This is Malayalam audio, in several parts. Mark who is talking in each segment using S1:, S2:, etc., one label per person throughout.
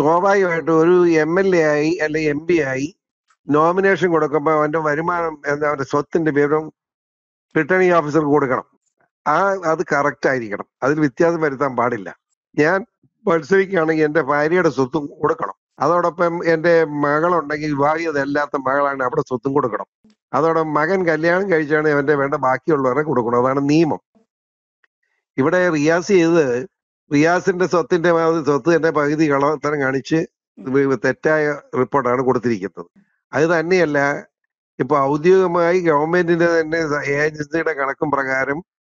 S1: സ്വാഭാവികമായിട്ടും ഒരു എം എൽ എ ആയി അല്ലെങ്കിൽ എം പി ആയി നോമിനേഷൻ കൊടുക്കുമ്പോൾ അവന്റെ വരുമാനം എന്താ അവന്റെ സ്വത്തിന്റെ വിവരം റിട്ടേണിംഗ് ഓഫീസർക്ക് കൊടുക്കണം ആ അത് കറക്റ്റ് ആയിരിക്കണം അതിൽ വ്യത്യാസം വരുത്താൻ പാടില്ല ഞാൻ മത്സരിക്കുകയാണെങ്കിൽ എന്റെ ഭാര്യയുടെ സ്വത്തും കൊടുക്കണം അതോടൊപ്പം എന്റെ മകളുണ്ടെങ്കിൽ വിവാഹിതല്ലാത്ത മകളാണ് അവിടെ സ്വത്തും കൊടുക്കണം അതോടൊപ്പം മകൻ കല്യാണം കഴിച്ചാണ് അവന്റെ വേണ്ട ബാക്കിയുള്ളവരെ കൊടുക്കണം അതാണ് നിയമം ഇവിടെ റിയാസ് ചെയ്ത് റിയാസിന്റെ സ്വത്തിന്റെ മാതിരി സ്വത്ത് തന്നെ പകുതി കളത്തരം കാണിച്ച് വി- തെറ്റായ റിപ്പോർട്ടാണ് കൊടുത്തിരിക്കുന്നത് അത് തന്നെയല്ല ഇപ്പൊ ഔദ്യോഗികമായി ഗവൺമെന്റിന്റെ തന്നെ സ- ഏജൻസിയുടെ കണക്കും പ്രകാരം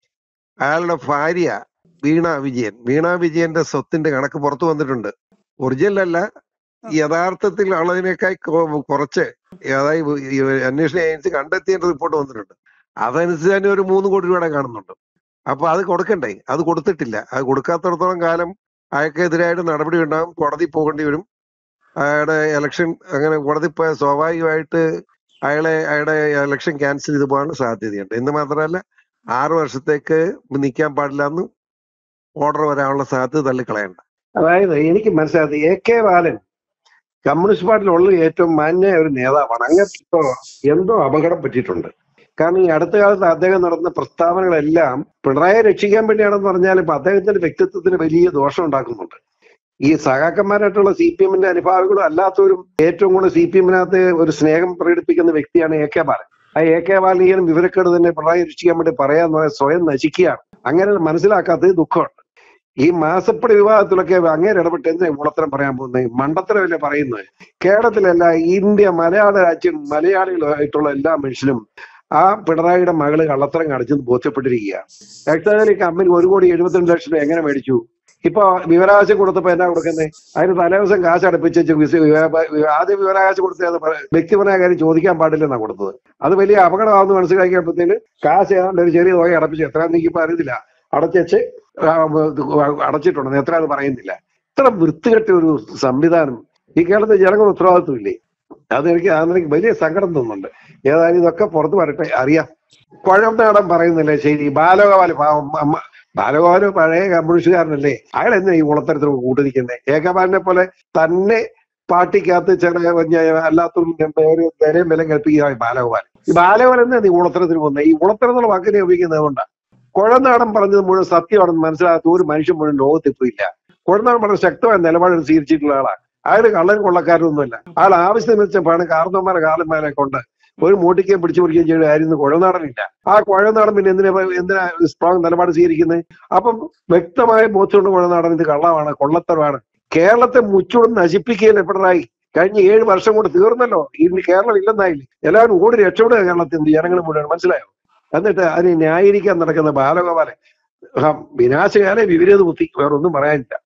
S1: അയാളുടെ ഭാര്യ വീണ വിജയൻ വീണ വിജയന്റെ സ്വത്തിന്റെ കണക്ക് പുറത്തു വന്നിട്ടുണ്ട് ഒറിജിനൽ അല്ല യഥാർത്ഥത്തിൽ ഉള്ളതിനേക്കാൾ കൊ- കുറച്ച് അതായത് ഈ അന്വേഷണ ഏജൻസി കണ്ടെത്തിയ റിപ്പോർട്ട് വന്നിട്ടുണ്ട് അതനുസരിച്ച് തന്നെ ഒരു മൂന്ന് കോടി രൂപയുടെ കാണുന്നുണ്ട് അപ്പൊ അത് കൊടുക്കണ്ടേ അത് കൊടുത്തിട്ടില്ല അത് കൊടുക്കാത്തടത്തോളം കാലം അയാൾക്കെതിരായിട്ട് നടപടി ഉണ്ടാകും കോടതി പോകേണ്ടി വരും അയാളുടെ ഇലക്ഷൻ അങ്ങനെ കോടതി പോയ സ്വാഭാവികമായിട്ട് അയാളെ അയാളുടെ ഇലക്ഷൻ ക്യാൻസൽ ചെയ്ത് പോകാനുള്ള സാധ്യതയുണ്ട് എന്ന് മാത്രമല്ല ആറ് വർഷത്തേക്ക് നിൽക്കാൻ പാടില്ല എന്ന് ഓർഡർ വരാനുള്ള സാധ്യത തള്ളിക്കളയണ്ട
S2: അതായത് എനിക്ക് മനസ്സിലായത് എ കെ ബാലൻ കമ്മ്യൂണിസ്റ്റ് പാർട്ടിയിലുള്ള ഏറ്റവും മാന്യ ഒരു നേതാവാണ് അങ്ങനെ ഇപ്പോ എന്തോ അപകടം പറ്റിയിട്ടുണ്ട് കാരണം ഈ അടുത്ത കാലത്ത് അദ്ദേഹം നടന്ന പ്രസ്താവനകളെല്ലാം പിണറായിയെ രക്ഷിക്കാൻ വേണ്ടിയാണെന്ന് പറഞ്ഞാൽ ഇപ്പൊ അദ്ദേഹത്തിന്റെ വ്യക്തിത്വത്തിന് വലിയ ദോഷം ഉണ്ടാക്കുന്നുണ്ട് ഈ സഹാക്കന്മാരായിട്ടുള്ള സി പി എമ്മിന്റെ അനുഭാവികളും അല്ലാത്തവരും ഏറ്റവും കൂടുതൽ സി പി എമ്മിനകത്ത് ഒരു സ്നേഹം പ്രകടിപ്പിക്കുന്ന വ്യക്തിയാണ് എ കെ ബാലൻ ആ എ കെ ബാലൻ ഈ വിവരക്കേട് തന്നെ പിണറായി രക്ഷിക്കാൻ വേണ്ടി പറയാന്ന് പറഞ്ഞാൽ സ്വയം നശിക്കുകയാണ് അങ്ങനെ മനസ്സിലാക്കാത്തത് ദുഃഖമുണ്ട് ഈ മാസപ്പടി വിവാഹത്തിലൊക്കെ അങ്ങേര് ഇടപെട്ട് എന്തിനാ ഉളത്തരം പറയാൻ പോകുന്നത് മണ്ടത്തരമല്ലേ പറയുന്നത് കേരളത്തിലല്ല ഇന്ത്യ മലയാള രാജ്യം മലയാളികളായിട്ടുള്ള എല്ലാ മനുഷ്യരും ആ പിണറായിയുടെ മകള് കള്ളത്തരം കാണിച്ചെന്ന് ബോധ്യപ്പെട്ടിരിക്കുകയാണ് എക്സാലി കമ്പനി ഒരു കോടി എഴുപത്തിരണ്ട് ലക്ഷം രൂപ എങ്ങനെ മേടിച്ചു ഇപ്പൊ വിവരാവകാശം കൊടുത്തപ്പോ എന്നാ കൊടുക്കുന്നത് അതിന് തലേദിവസം കാശ് അടപ്പിച്ച് വെച്ച് വിസ- വിവ- ആദ്യം വിവരാവകാശം കൊടുത്തത് അത് പറ- വ്യക്തിപരമായ കാര്യം ചോദിക്കാൻ പാടില്ലെന്നാ കൊടുത്തത് അത് വലിയ അപകടമാണെന്ന് മനസ്സിലാക്കിയപ്പോഴത്തേന് കാശ് ഏതാണ്ട് ഒരു ചെറിയ തുക അടപ്പിച്ച് എത്ര എനിക്കിപ്പോ അറിയത്തില്ല അടച്ചുവെച്ച് ആ, ഇത് അടച്ചിട്ടുണ്ട് എത്ര അത് പറയുന്നില്ല ഇത്ര വൃത്തികെട്ട ഒരു സംവിധാനം ഈ കേരളത്തിൽ ജനങ്ങൾ ഉത്തരവാദിത്വമില്ലേ അതെനിക്ക് അതെനിക്ക് വലിയ സങ്കടം തോന്നുന്നുണ്ട് ഏതായാലും ഇതൊക്കെ പുറത്ത് വരട്ടെ അറിയാം കുഴമ്പനാടൻ പറയുന്നില്ലേ ശരി ബാലഗോപാല് പാവം അമ്മ ബാലഗോപാല് പഴയ കമ്മ്യൂണിസ്റ്റുകാരനല്ലേ അയാൾ എന്നാ ഈ ഉളത്തരത്തിൽ കൂട്ടിരിക്കുന്നത് ഏകബാലിനെ പോലെ തന്നെ പാർട്ടിക്കകത്ത് ചില അല്ലാത്തൊരു ഒരു വിലയും വിലയും കൽപ്പിക്കുക ബാലഗോപാൽ ഈ ബാലഗോപാൽ എന്നാ നീ ഉളത്തരത്തിന് പോകുന്നത് ഈ ഉളത്തരം എന്നുള്ള വാക്കിനെ ഉപയോഗിക്കുന്നത് കൊണ്ടാണ് കുഴനാടൻ പറഞ്ഞത് മുഴുവൻ സത്യമാണെന്ന് മനസ്സിലാകാത്ത ഒരു മനുഷ്യൻ മുഴുവൻ ലോകത്ത് ഇപ്പൊ ഇല്ല കുഴനാടൻ പറഞ്ഞ ശക്തമായ നിലപാട് സ്വീകരിച്ചിട്ടുള്ള ആളാണ് അയാൾ കള്ളൻ കൊള്ളക്കാരൊന്നുമല്ല അയാൾ ആവശ്യം വെച്ച പണം കാർന്നമാരെ കാലന്മാരെ കൊണ്ട് ഒരു മൂട്ടിക്കുകയും പിടിച്ചു പിടിക്കുകയും ചെയ്ത കാര്യം കുഴനാടനില്ല ആ കുഴനാടൻ പിന്നെ എന്തിനാ എന്തിനാ സ്ട്രോങ് നിലപാട് സ്വീകരിക്കുന്നത് അപ്പം വ്യക്തമായ ബോധ്യമുണ്ട് കുഴനാടൻ ഇത് കള്ളമാണ് കൊള്ളത്തരമാണ് കേരളത്തെ മുച്ചൂടും നശിപ്പിക്കുകയല്ലേ പിണറായി കഴിഞ്ഞ ഏഴ് വർഷം കൊണ്ട് തീർന്നല്ലോ ഇനി കേരളം ഇല്ലെന്നായില്ലേ എല്ലാവരും ഓടി രക്ഷപ്പെടുക കേരളത്തിൽ നിന്ന് ജനങ്ങൾ മുഴുവൻ മനസ്സിലായോ എന്നിട്ട് അതിനെ ന്യായീകരിക്കാൻ നടക്കുന്ന ബാലഗോപാലെ വിനാശകാലെ വിപരീത ബുദ്ധി വേറൊന്നും പറയാനില്ല